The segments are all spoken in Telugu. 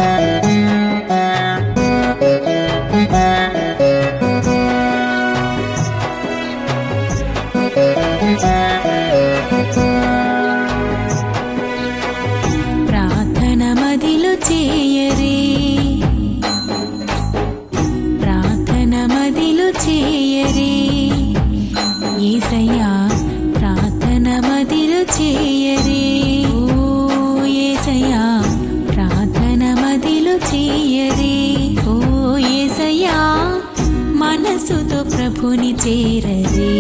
ప్రార్థన మదిలో చేయరే ప్రార్థన మదిలో చేయరే ఏసయ్యా ప్రార్థన మదిలో చేయరే ఓ ఏసయ్యా ప్రార్థన మదిలో చేయరే ఓ ఏసయ్యా మనసుతో ప్రభుని చేరరే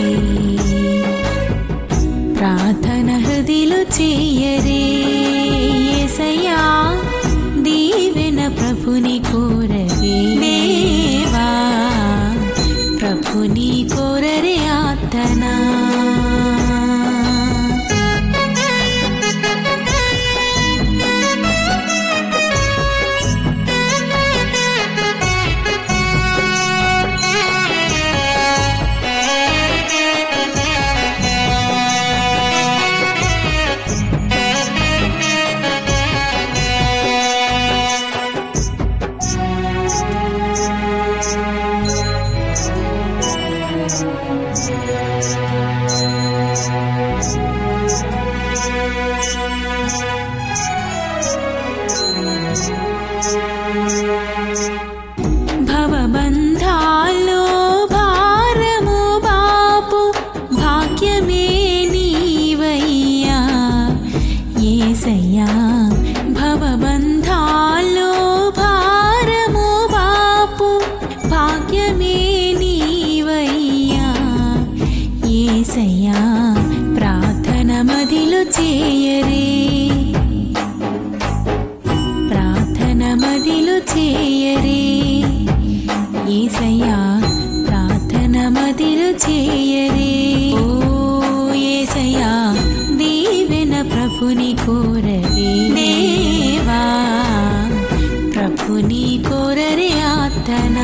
ప్రార్థన హృదిలో చేయరే యేసయ్యా దీవెన ప్రభుని కోరవే దేవా ప్రభుని కోరరే ఆతనా భవబంధాల్లో భారము బాపు భాగ్యమే నీవయ్యా ఏసయ్యా భవబంధాల్లో భారము బాపు భాగ్యమే నీవయ్యా ఏసయ్యా ప్రార్థన మదిలో చేయరే ప్రార్థన మదిలో చేయరే ఏసయ్యా ప్రార్థన మదిలో చేయరే ఓ ఏసయ్యా దీవెన ప్రభుని కోరరే దేవా ప్రభుని కోరరే ఆతనా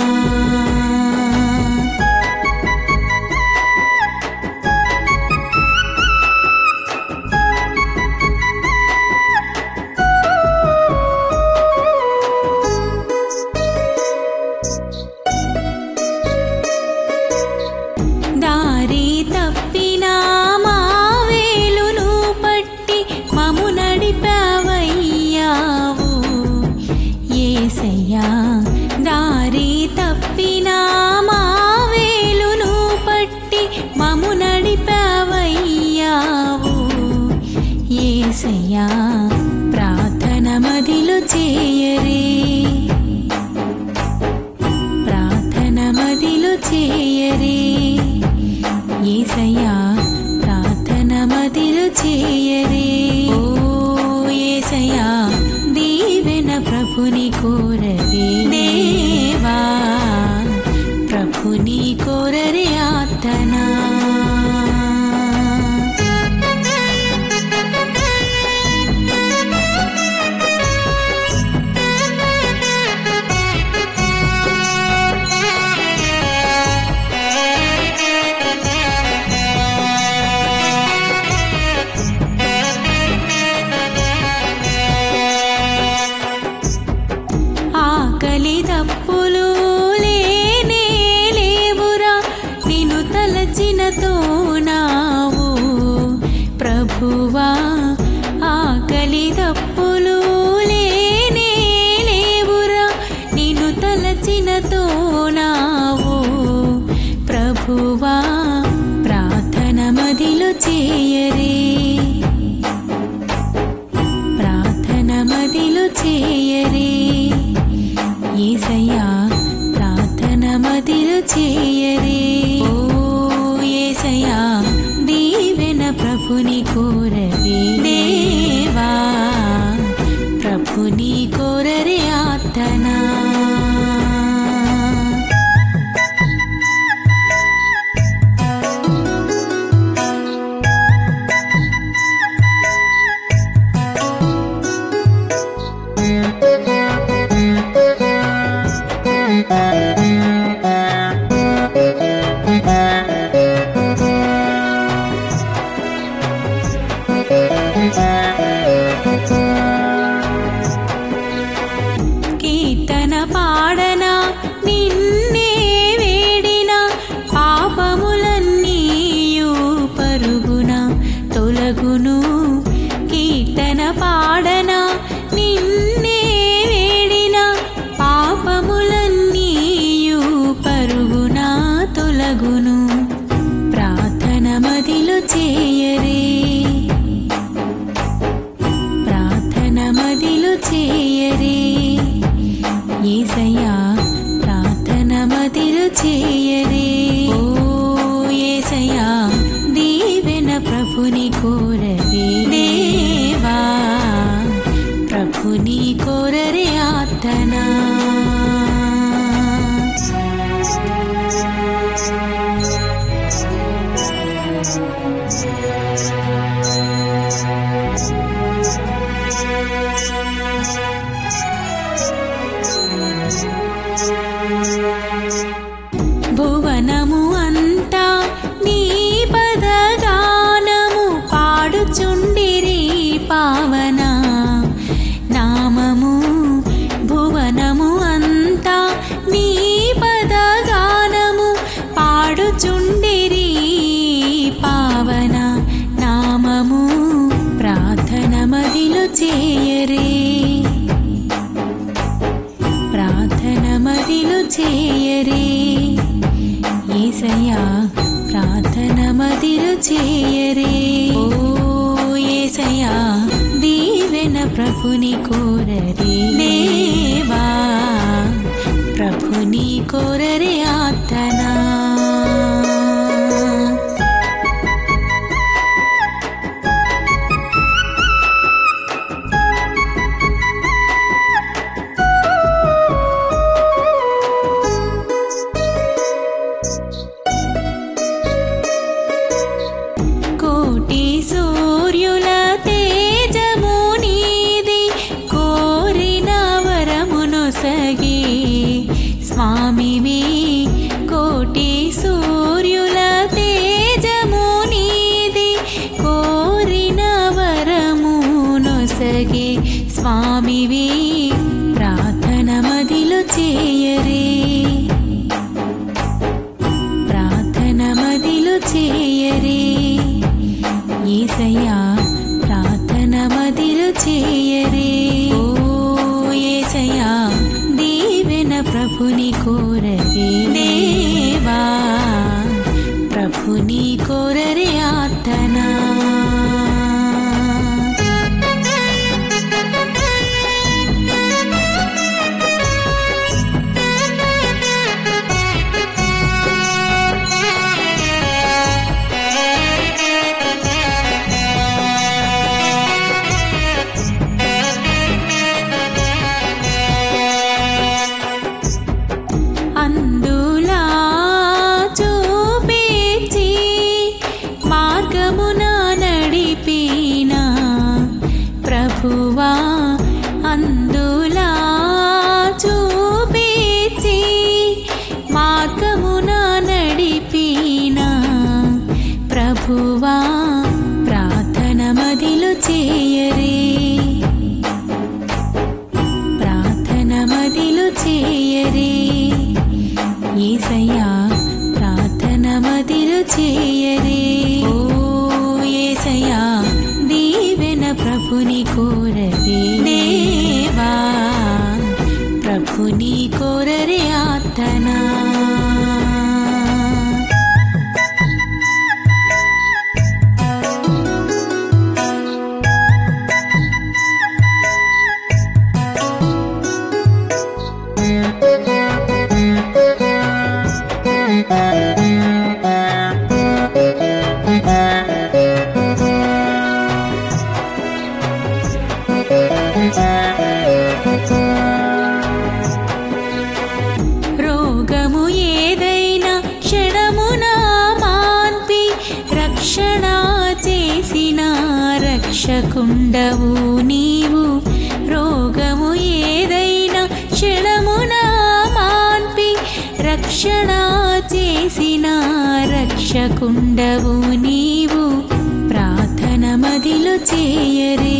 దారి తప్పిన మా వేలును పట్టి మము నడిపావయ్యావు ఏసయ్యా దారి తప్పిన మా వేలును పట్టి మము నడిపావయ్యావు ఏసయ్యా ప్రార్థన మదిలో చేయరే ప్రార్థన మదిలో చేయరే ఏసయ్యా ప్రార్థన మదిలో చేయరే ఓ ఏసయ్యా దీవెన ప్రభుని కోరరే దేవా ప్రభుని కోరరే ఆతనా ఆకలి తప్పులు లేనే లేవురా నిన్ను తలచినతో నావు ప్రభువా ఆకలి తప్పులు లేనే లేవురా నిన్ను తలచినతో నావు ప్రభువా ప్రార్థన మదిలో చేయరే ప్రార్థన మదిలో చేయరే ఏసయ్యా ప్రార్థన మదిలో చేయరే ఓ ఏసయ్యా దీవెన ప్రభుని కోరరే దేవా ప్రభుని కోరరే ఆతనా చేయరే ప్రార్థన మదిలు చేయరే ఏసయ్యా ప్రార్థన మదిలు చేయరే ఓ ఏసయ్యా దీవెన ప్రభుని కోరవే దేవా ప్రభుని కోరరే ఆతనా భువనము అంతా నీ పదగానము పాడుచుండిరి పావన నామము భువనము అంతా నీ పదగానము పాడుచుండిరి పావన నామము ప్రార్థన మదిలు చేయరే ప్రార్థన మదిలు చేయరే ఏసయ్యా ప్రార్థన మదిలు చేయరే ఓ ఏసయ్యా దీవెన ప్రభుని కోరరే దేవా ప్రభుని కోరరే ఆతనా కోటి సూర్యుల తేజము నీది కోరిన వరమును సగి స్వామివి కోటి సూర్యుల తేజము నీది కోరిన వరమును సగి స్వామివి ప్రార్థన మదిలు చేయరే ప్రార్థన మదిలు చేయరే ఏసయ్యా ప్రార్థన మదిలు చేయరే ఓ ఏసయ్యా దీవెన ప్రభుని కోరరే దేవా ప్రభుని కోరరే ఆతనా అందులా చూపించి మార్గమున నడిపిన ప్రభువా అందులా చూపించి మార్గమున నడిపిన ప్రభువా ప్రార్థన మదిలు చేయరే ప్రార్థన మదిలు చేయరే ఏసయ్యా ప్రార్థన మదిలు చేయరే ఓ ఏసయ్యా దీవెన ప్రభుని కోరరే దేవా ప్రభుని కోరరే ఆతనా రోగము ఏదైనా క్షణమున మాన్పి రక్షణ చేసిన రక్షకుండవు నీవు రోగము ఏదైనా క్షణమున మాన్పి రక్షణ చేసిన రక్షకుండవు నీవు ప్రార్థన మదిలు చేయరే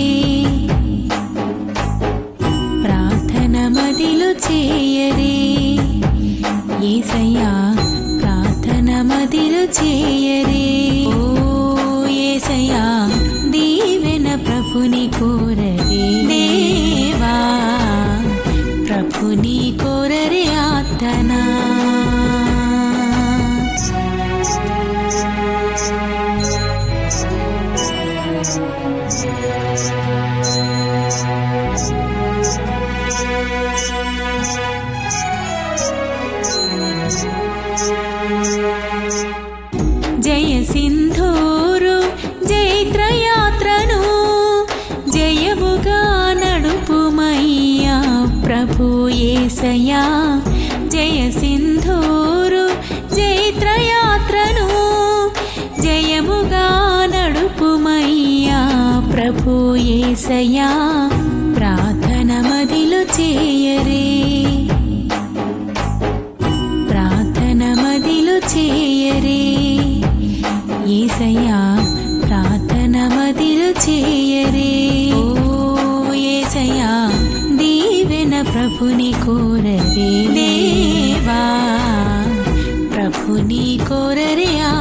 ప్రార్థన మదిలు చేయరే ఏసయ్యా ప్రార్థన మదిలు చేయరే ఓ ఏసయ్యా దీవెన ప్రభుని కోరరే దేవా ప్రభుని కోరరే ఆతనా జయ సింధూరు జైత్రయాత్రను జయముగా నడుపుమయ్యా ప్రభు ఏసయా జయ సింధూరు జైత్రయాత్రను జయముగా నడుపుమయ్యా ప్రభు ఏసయా ప్రార్థన మదిలో చేయరే ప్రార్థన మదిలో చేయరే ఏసయ్యా ప్రార్థన మదిలో చేయరే ఓ ఏసయ్యా దీవెన ప్రభుని కోరరే దేవా ప్రభుని కోరరే